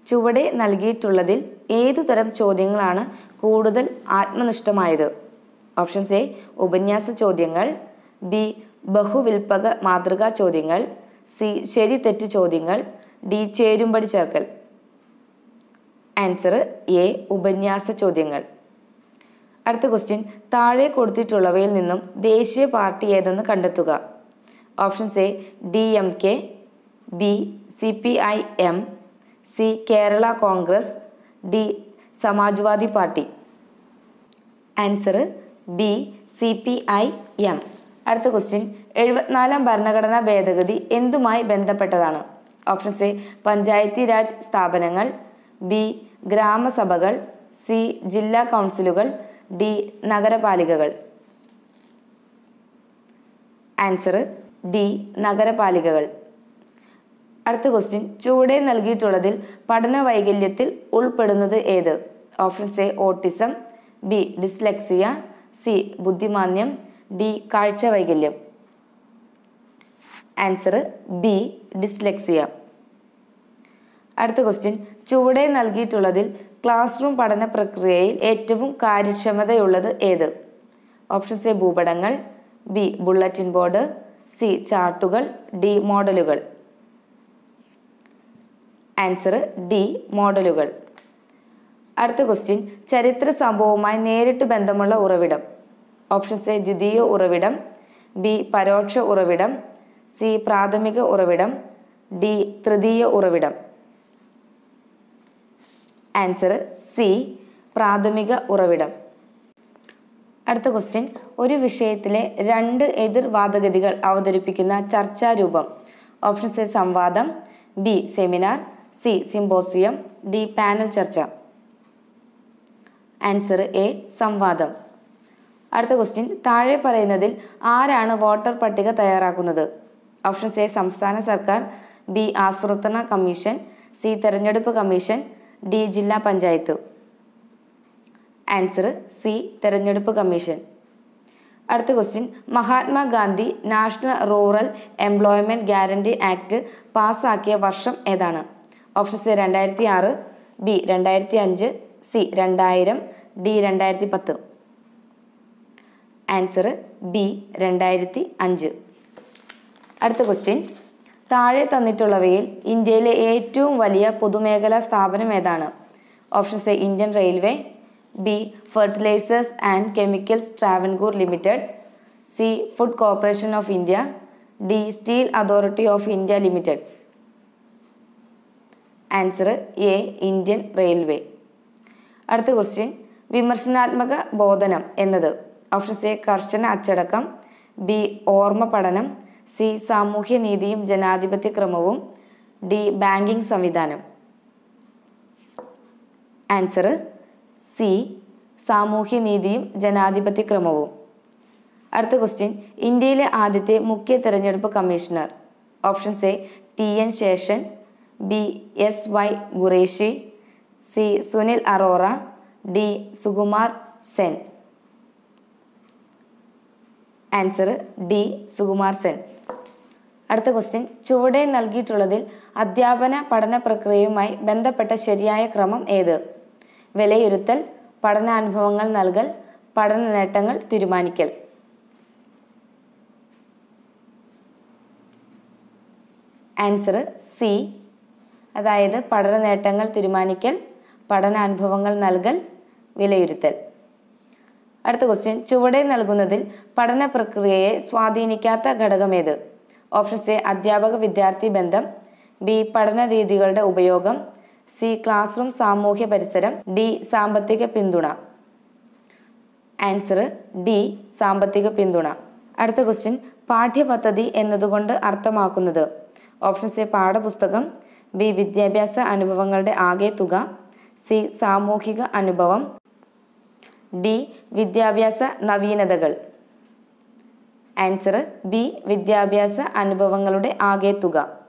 ചുവടെ നൽകിയിട്ടുള്ളതിൽ ഏതുതരം ചോദ്യങ്ങളാണ് കൂടുതൽ ആത്മനിഷ്ഠമായത് ഓപ്ഷൻസ് എ ഉപന്യാസ ചോദ്യങ്ങൾ ബി ബഹുവിൽപ്പക മാതൃകാ ചോദ്യങ്ങൾ സി ശരി തെറ്റ് ചോദ്യങ്ങൾ ഡി ചേരുംപടി ചേർക്കൽ ആൻസർ എ ഉപന്യാസ ചോദ്യങ്ങൾ അടുത്ത ക്വസ്റ്റ്യൻ താഴെ കൊടുത്തിട്ടുള്ളവയിൽ നിന്നും ദേശീയ പാർട്ടി ഏതെന്ന് കണ്ടെത്തുക options A D M K B C P I M C Kerala Congress D Samajwadi party answer B C P I M അടുത്ത ക്വസ്റ്റ്യൻ എഴുപത്തിനാലാം ഭരണഘടനാ ഭേദഗതി എന്തുമായി ബന്ധപ്പെട്ടതാണ് ഓപ്ഷൻസ് എ പഞ്ചായത്തി രാജ് സ്ഥാപനങ്ങൾ ബി ഗ്രാമസഭകൾ സി ജില്ലാ കൗൺസിലുകൾ ഡി നഗരപാലികകൾ ആൻസർ ഡി നഗരപാലികകൾ അടുത്ത ക്വസ്റ്റ്യൻ ചുവടെ നൽകിയിട്ടുള്ളതിൽ പഠന വൈകല്യത്തിൽ ഉൾപ്പെടുന്നത് ഏത് options A autism B dyslexia C ബുദ്ധിമാന്യം ഡി കാഴ്ച വൈകല്യം ആൻസർ ബി ഡിസ്ലെക്സിയ അടുത്ത ക്വസ്റ്റ്യൻ ചുവടെ നൽകിയിട്ടുള്ളതിൽ ക്ലാസ് റൂം പഠന പ്രക്രിയയിൽ ഏറ്റവും കാര്യക്ഷമതയുള്ളത് ഏത് ഓപ്ഷൻസ് എ ഭൂപടങ്ങൾ ബി ബുള്ളറ്റിൻ ബോർഡ് സി ചാർട്ടുകൾ ഡി മോഡലുകൾ ആൻസർ ഡി മോഡലുകൾ അടുത്ത ക്വസ്റ്റ്യൻ ചരിത്ര സംഭവവുമായി നേരിട്ട് ബന്ധമുള്ള ഉറവിടം ഓപ്ഷൻസ് എ ദ്വിതീയ ഉറവിടം ബി പരോക്ഷ ഉറവിടം സി പ്രാഥമിക ഉറവിടം ഡി തൃതീയ ഉറവിടം ആൻസർ സി പ്രാഥമിക ഉറവിടം അടുത്ത ക്വസ്റ്റ്യൻ ഒരു വിഷയത്തിലെ രണ്ട് എതിർ വാദഗതികൾ അവതരിപ്പിക്കുന്ന ചർച്ചാരൂപം ഓപ്ഷൻസ് എ സംവാദം B seminar C symposium D panel ചർച്ച ആൻസർ എ സംവാദം അടുത്ത ക്വസ്റ്റ്യൻ താഴെ പറയുന്നതിൽ ആരാണ് വോട്ടർ പട്ടിക തയ്യാറാക്കുന്നത് ഓപ്ഷൻസ് എ സംസ്ഥാന സർക്കാർ ബി ആസൂത്രണ കമ്മീഷൻ സി തെരഞ്ഞെടുപ്പ് കമ്മീഷൻ ഡി ജില്ലാ പഞ്ചായത്ത് ആൻസർ സി തെരഞ്ഞെടുപ്പ് കമ്മീഷൻ അടുത്ത question Mahatma Gandhi national rural employment guarantee act പാസ്സാക്കിയ വർഷം ഏതാണ് ഓപ്ഷൻസ് എ രണ്ടായിരത്തി ആറ് ബി രണ്ടായിരത്തി അഞ്ച് സി രണ്ടായിരം ഡി രണ്ടായിരത്തി പത്ത് ആൻസർ ബി രണ്ടായിരത്തി അഞ്ച് അടുത്ത ക്വസ്റ്റ്യൻ താഴെ തന്നിട്ടുള്ളവയിൽ ഇന്ത്യയിലെ ഏറ്റവും വലിയ പൊതുമേഖലാ സ്ഥാപനം ഏതാണ് options A Indian railway B fertilisers and chemicals Travancore limited C food corporation of India D steel authority of India limited answer A Indian railway അടുത്ത ക്വസ്റ്റ്യൻ വിമർശനാത്മക ബോധനം എന്നത് ഓപ്ഷൻസ് എ കർശന അച്ചടക്കം ബി ഓർമ്മ പഠനം സി സാമൂഹ്യ നീതിയും ജനാധിപത്യ ക്രമവും ഡി ബാങ്കിംഗ് സംവിധാനം ആൻസർ സി സാമൂഹ്യ നീതിയും ജനാധിപത്യ ക്രമവും അടുത്ത ക്വസ്റ്റ്യൻ ഇന്ത്യയിലെ ആദ്യത്തെ മുഖ്യ തെരഞ്ഞെടുപ്പ് കമ്മീഷണർ options A T N Seshan B S Y Qureshi C Sunil Arora D Sukumar Sen answer D Sukumar Sen അടുത്ത ക്വസ്റ്റ്യൻ ചുവടെ നൽകിയിട്ടുള്ളതിൽ അധ്യാപന പഠന പ്രക്രിയയുമായി ബന്ധപ്പെട്ട ശരിയായ ക്രമം ഏത് വിലയിരുത്തൽ പഠനാനുഭവങ്ങൾ നൽകൽ പഠന നേട്ടങ്ങൾ തീരുമാനിക്കൽ ആൻസർ സി അതായത് പഠന നേട്ടങ്ങൾ തീരുമാനിക്കൽ പഠനാനുഭവങ്ങൾ നൽകൽ വിലയിരുത്തൽ അടുത്ത ക്വസ്റ്റ്യൻ ചുവടെ നൽകുന്നതിൽ പഠന പ്രക്രിയയെ സ്വാധീനിക്കാത്ത ഘടകമേത് ഓപ്ഷൻസ് എ അധ്യാപക വിദ്യാർത്ഥി ബന്ധം ബി പഠന രീതികളുടെ ഉപയോഗം സി ക്ലാസ് റൂം സാമൂഹ്യ പരിസരം ഡി സാമ്പത്തിക പിന്തുണ ആൻസർ ഡി സാമ്പത്തിക പിന്തുണ അടുത്ത ക്വസ്റ്റ്യൻ പാഠ്യപദ്ധതി എന്നതുകൊണ്ട് അർത്ഥമാക്കുന്നത് ഓപ്ഷൻസ് എ പാഠപുസ്തകം ബി വിദ്യാഭ്യാസ അനുഭവങ്ങളുടെ ആകെ തുക സി സാമൂഹിക അനുഭവം ഡി വിദ്യാഭ്യാസ നവീനതകൾ ആൻസർ ബി വിദ്യാഭ്യാസ അനുഭവങ്ങളുടെ ആകെ തുക